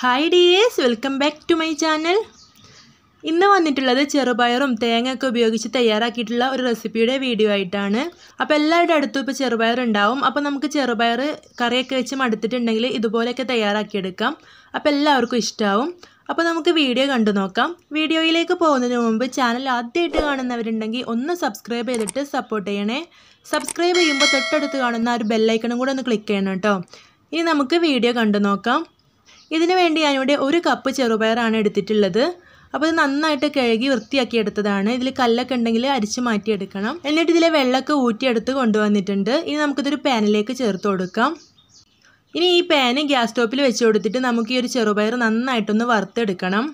hi dears welcome back to my channel ഇന്ന് വന്നിട്ടുള്ളത് ചെറുപയറും തേങ്ങയൊക്കെ ഉപയോഗിച്ച് തയ്യാറാക്കിയിട്ടുള്ള ഒരു റെസിപ്പിയുടെ വീഡിയോ ആയിട്ടാണ് അപ്പോൾ എല്ലാവരുടെ അടുത്തും ഇപ്പോൾ ചെറുപയർ ഉണ്ടാവും അപ്പോൾ നമുക്ക് ചെറുപയർ കറിയൊക്കെ വെച്ച് മടുത്തിട്ടുണ്ടെങ്കിൽ ഇതുപോലെയൊക്കെ തയ്യാറാക്കിയെടുക്കാം അപ്പോൾ എല്ലാവർക്കും ഇഷ്ടമാവും അപ്പോൾ നമുക്ക് വീഡിയോ കണ്ടു നോക്കാം വീഡിയോയിലേക്ക് പോകുന്നതിന് മുമ്പ് ചാനൽ ആദ്യമായിട്ട് കാണുന്നവരുണ്ടെങ്കിൽ ഒന്ന് സബ്സ്ക്രൈബ് ചെയ്തിട്ട് സപ്പോർട്ട് ചെയ്യണേ സബ്സ്ക്രൈബ് ചെയ്യുമ്പോൾ തൊട്ടടുത്ത് കാണുന്ന ആ ഒരു ബെല്ലൈക്കണും കൂടെ ഒന്ന് ക്ലിക്ക് ചെയ്യണം കേട്ടോ ഇനി നമുക്ക് വീഡിയോ കണ്ടു നോക്കാം ഇതിനു വേണ്ടി ഞാനിവിടെ ഒരു കപ്പ് ചെറുപയറാണ് എടുത്തിട്ടുള്ളത് അപ്പോൾ ഇത് നന്നായിട്ട് കഴുകി വൃത്തിയാക്കി എടുത്തതാണ് ഇതിൽ കല്ലൊക്കെ ഉണ്ടെങ്കിൽ അരിച്ച് മാറ്റിയെടുക്കണം എന്നിട്ട് ഇതിലെ വെള്ളമൊക്കെ ഊറ്റിയെടുത്ത് കൊണ്ടുവന്നിട്ടുണ്ട് ഇനി നമുക്കിതൊരു പാനിലേക്ക് ചേർത്ത് കൊടുക്കാം ഇനി ഈ പാന് ഗ്യാസ് സ്റ്റോപ്പിൽ വെച്ച് കൊടുത്തിട്ട് നമുക്ക് ഈ ഒരു ചെറുപയർ നന്നായിട്ടൊന്ന് വറുത്തെടുക്കണം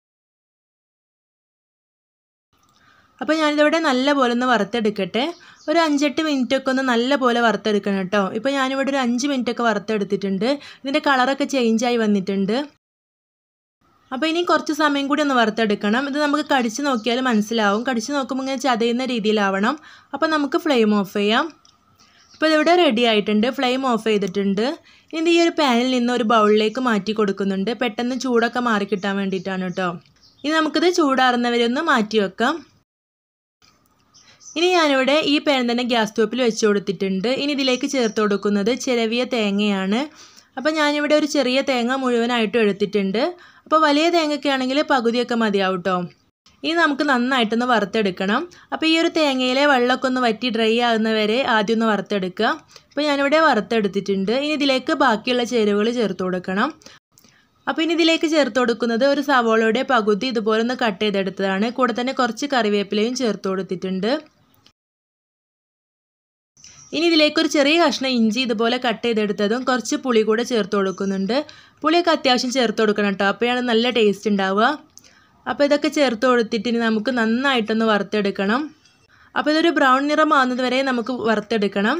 അപ്പോൾ ഞാനിതിവിടെ നല്ല പോലെ ഒന്ന് വറുത്തെടുക്കട്ടെ ഒരു അഞ്ചെട്ട് മിനിറ്റൊക്കെ ഒന്ന് നല്ല പോലെ വറുത്തെടുക്കണം കേട്ടോ ഇപ്പോൾ ഞാനിവിടെ ഒരു അഞ്ച് മിനിറ്റൊക്കെ വറുത്തെടുത്തിട്ടുണ്ട് ഇതിൻ്റെ കളറൊക്കെ ചേഞ്ചായി വന്നിട്ടുണ്ട് അപ്പോൾ ഇനി കുറച്ച് സമയം കൂടി ഒന്ന് വറുത്തെടുക്കണം ഇത് നമുക്ക് കടിച്ച് നോക്കിയാൽ മനസ്സിലാവും കടിച്ച് നോക്കുമ്പോൾ ഇങ്ങനെ ചതയുന്ന രീതിയിലാവണം അപ്പോൾ നമുക്ക് ഫ്ലെയിം ഓഫ് ചെയ്യാം ഇപ്പോൾ ഇതിവിടെ റെഡി ആയിട്ടുണ്ട് ഫ്ലെയിം ഓഫ് ചെയ്തിട്ടുണ്ട് ഇനി ഈ ഒരു പാനിൽ നിന്ന് ഒരു ബൗളിലേക്ക് മാറ്റി കൊടുക്കുന്നുണ്ട് പെട്ടെന്ന് ചൂടൊക്കെ മാറി കിട്ടാൻ വേണ്ടിയിട്ടാണ് കേട്ടോ ഇനി നമുക്കിത് ചൂടാറുന്നവരെ ഒന്ന് മാറ്റി വെക്കാം ഇനി ഞാനിവിടെ ഈ പാൻ തന്നെ ഗ്യാസ് സ്റ്റോപ്പിൽ വെച്ച് കൊടുത്തിട്ടുണ്ട് ഇനി ഇതിലേക്ക് ചേർത്ത് കൊടുക്കുന്നത് ചിരവിയ തേങ്ങയാണ് അപ്പോൾ ഞാനിവിടെ ഒരു ചെറിയ തേങ്ങ മുഴുവനായിട്ടും എടുത്തിട്ടുണ്ട് അപ്പോൾ വലിയ തേങ്ങയൊക്കെ ആണെങ്കിൽ പകുതിയൊക്കെ മതിയാവും കേട്ടോ ഇനി നമുക്ക് നന്നായിട്ടൊന്ന് വറുത്തെടുക്കണം അപ്പോൾ ഈ ഒരു തേങ്ങയിലെ വെള്ളമൊക്കെ ഒന്ന് വറ്റി ഡ്രൈ ആകുന്നവരെ ആദ്യം ഒന്ന് വറുത്തെടുക്കുക അപ്പോൾ ഞാനിവിടെ വറുത്തെടുത്തിട്ടുണ്ട് ഇനി ഇതിലേക്ക് ബാക്കിയുള്ള ചേരുവകൾ ചേർത്ത് കൊടുക്കണം അപ്പോൾ ഇനി ഇതിലേക്ക് ചേർത്ത് കൊടുക്കുന്നത് ഒരു സവോളയുടെ പകുതി ഇതുപോലെ ഒന്ന് കട്ട് ചെയ്തെടുത്തതാണ് കൂടെ തന്നെ കുറച്ച് കറിവേപ്പിലയും ചേർത്ത് കൊടുത്തിട്ടുണ്ട് ഇനി ഇതിലേക്ക് ഒരു ചെറിയ കഷ്ണം ഇഞ്ചി ഇതുപോലെ കട്ട് ചെയ്തെടുത്തതും കുറച്ച് പുളി കൂടെ ചേർത്ത് കൊടുക്കുന്നുണ്ട് പുളിയൊക്കെ അത്യാവശ്യം ചേർത്ത് കൊടുക്കണം കേട്ടോ അപ്പോഴാണ് നല്ല ടേസ്റ്റ് ഉണ്ടാവുക അപ്പോൾ ഇതൊക്കെ ചേർത്ത് കൊടുത്തിട്ട് ഇനി നമുക്ക് നന്നായിട്ടൊന്ന് വറുത്തെടുക്കണം അപ്പോൾ ഇതൊരു ബ്രൗൺ നിറം ആവുന്നത് വരെ നമുക്ക് വറുത്തെടുക്കണം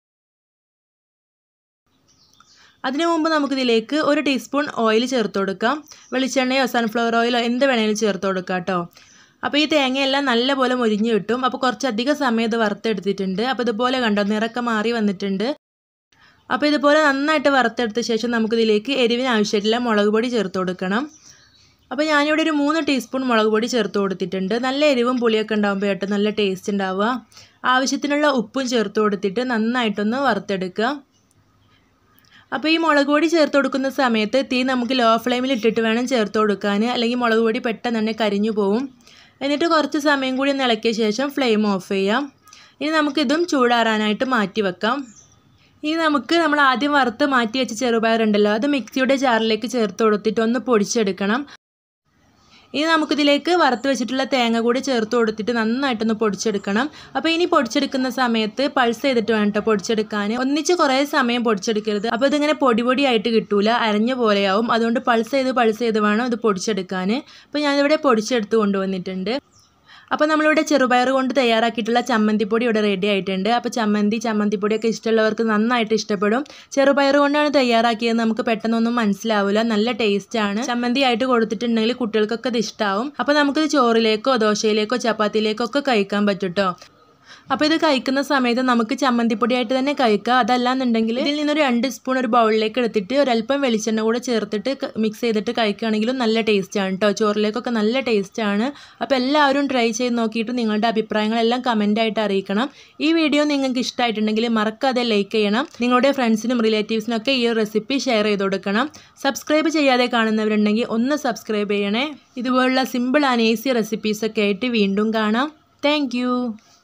അതിനു മുമ്പ് നമുക്കിതിലേക്ക് ഒരു ടീസ്പൂൺ ഓയിൽ ചേർത്ത് കൊടുക്കാം വെളിച്ചെണ്ണയോ സൺഫ്ലവർ ഓയിലോ എന്ത് വേണമെങ്കിലും ചേർത്ത് കൊടുക്കാം കേട്ടോ അപ്പോൾ ഈ തേങ്ങയെല്ലാം നല്ലപോലെ മുരിഞ്ഞ് കിട്ടും അപ്പോൾ കുറച്ചധികം സമയം ഇത് വറുത്തെടുത്തിട്ടുണ്ട് അപ്പോൾ ഇതുപോലെ കണ്ടോ നിറക്കം മാറി വന്നിട്ടുണ്ട് അപ്പോൾ ഇതുപോലെ നന്നായിട്ട് വറുത്തെടുത്ത ശേഷം നമുക്കിതിലേക്ക് എരിവിന് ആവശ്യമായിട്ടുള്ള മുളക് പൊടി ചേർത്ത് കൊടുക്കണം അപ്പോൾ ഞാനിവിടെ ഒരു മൂന്ന് ടീസ്പൂൺ മുളക് പൊടി ചേർത്ത് കൊടുത്തിട്ടുണ്ട് നല്ല എരിവും പുളിയൊക്കെ ഉണ്ടാകുമ്പോൾ കേട്ടോ നല്ല ടേസ്റ്റ് ഉണ്ടാവുക ആവശ്യത്തിനുള്ള ഉപ്പും ചേർത്ത് കൊടുത്തിട്ട് നന്നായിട്ടൊന്ന് വറുത്തെടുക്കുക അപ്പോൾ ഈ മുളക് പൊടി ചേർത്ത് കൊടുക്കുന്ന സമയത്ത് തീ നമുക്ക് ലോ ഫ്ലെയിമിൽ ഇട്ടിട്ട് വേണം ചേർത്ത് കൊടുക്കാൻ അല്ലെങ്കിൽ മുളക് പൊടി പെട്ടെന്ന് തന്നെ കരിഞ്ഞു പോവും എന്നിട്ട് കുറച്ച് സമയം കൂടി ഒന്ന് ഇളക്കിയ ശേഷം ഫ്ലെയിം ഓഫ് ചെയ്യാം ഇനി നമുക്കിതും ചൂടാറാനായിട്ട് മാറ്റി വെക്കാം ഇനി നമുക്ക് നമ്മൾ ആദ്യം വറുത്ത് മാറ്റി വെച്ച ചെറുപയറുണ്ടല്ലോ അത് മിക്സിയുടെ ജാറിലേക്ക് ചേർത്ത് കൊടുത്തിട്ട് ഒന്ന് പൊടിച്ചെടുക്കണം ഇനി നമുക്കിതിലേക്ക് വറുത്ത് വെച്ചിട്ടുള്ള തേങ്ങ കൂടി ചേർത്ത് കൊടുത്തിട്ട് നന്നായിട്ടൊന്ന് പൊടിച്ചെടുക്കണം അപ്പോൾ ഇനി പൊടിച്ചെടുക്കുന്ന സമയത്ത് പൾസ് ചെയ്തിട്ട് വേണം കേട്ടോ പൊടിച്ചെടുക്കാൻ ഒന്നിച്ച് കുറേ സമയം പൊടിച്ചെടുക്കരുത് അപ്പോൾ ഇതിങ്ങനെ പൊടി പൊടിയായിട്ട് കിട്ടൂല അരഞ്ഞ പോലെയാവും അതുകൊണ്ട് പൾസ് ചെയ്ത് പൾസ് ചെയ്ത് വേണം ഇത് പൊടിച്ചെടുക്കാൻ അപ്പോൾ ഞാനിവിടെ പൊടിച്ചെടുത്ത് കൊണ്ടുവന്നിട്ടുണ്ട് അപ്പോൾ നമ്മളിവിടെ ചെറുപയർ കൊണ്ട് തയ്യാറാക്കിയിട്ടുള്ള ചമ്മന്തിപ്പൊടി ഇവിടെ റെഡി ആയിട്ടുണ്ട് അപ്പോൾ ചമ്മന്തി ചമ്മന്തിപ്പൊടിയൊക്കെ ഇഷ്ടമുള്ളവർക്ക് നന്നായിട്ട് ഇഷ്ടപ്പെടും ചെറുപയർ കൊണ്ടാണ് തയ്യാറാക്കിയത് നമുക്ക് പെട്ടെന്നൊന്നും മനസ്സിലാവില്ല നല്ല ടേസ്റ്റാണ് ചമ്മന്തി ആയിട്ട് കൊടുത്തിട്ടുണ്ടെങ്കിൽ കുട്ടികൾക്കൊക്കെ ഇത് ഇഷ്ടമാവും അപ്പോൾ നമുക്കിത് ചോറിലേക്കോ ദോശയിലേക്കോ ചപ്പാത്തിയിലേക്കോ ഒക്കെ കഴിക്കാൻ പറ്റും കേട്ടോ അപ്പോൾ ഇത് കഴിക്കുന്ന സമയത്ത് നമുക്ക് ചമ്മന്തിപ്പൊടിയായിട്ട് തന്നെ കഴിക്കാം അതല്ലാന്നുണ്ടെങ്കിൽ ഇതിൽ നിന്നൊരു രണ്ട് സ്പൂൺ ഒരു ബൗളിലേക്ക് എടുത്തിട്ട് ഒരല്പം വെളിച്ചെണ്ണ കൂടെ ചേർത്തിട്ട് മിക്സ് ചെയ്തിട്ട് കഴിക്കുകയാണെങ്കിലും നല്ല ടേസ്റ്റാണ് കേട്ടോ ചോറിലേക്കൊക്കെ നല്ല ടേസ്റ്റാണ് അപ്പോൾ എല്ലാവരും ട്രൈ ചെയ്ത് നോക്കിയിട്ട് നിങ്ങളുടെ അഭിപ്രായങ്ങളെല്ലാം കമൻ്റായിട്ട് അറിയിക്കണം ഈ വീഡിയോ നിങ്ങൾക്ക് ഇഷ്ടമായിട്ടുണ്ടെങ്കിൽ മറക്കാതെ ലൈക്ക് ചെയ്യണം നിങ്ങളുടെ ഫ്രണ്ട്സിനും റിലേറ്റീവ്സിനും ഒക്കെ ഈ റെസിപ്പി ഷെയർ ചെയ്ത് കൊടുക്കണം സബ്സ്ക്രൈബ് ചെയ്യാതെ കാണുന്നവരുണ്ടെങ്കിൽ ഒന്ന് സബ്സ്ക്രൈബ് ചെയ്യണേ ഇതുപോലുള്ള സിമ്പിൾ ആൻഡ് ഈസി റെസിപ്പീസൊക്കെ ആയിട്ട് വീണ്ടും കാണാം താങ്ക്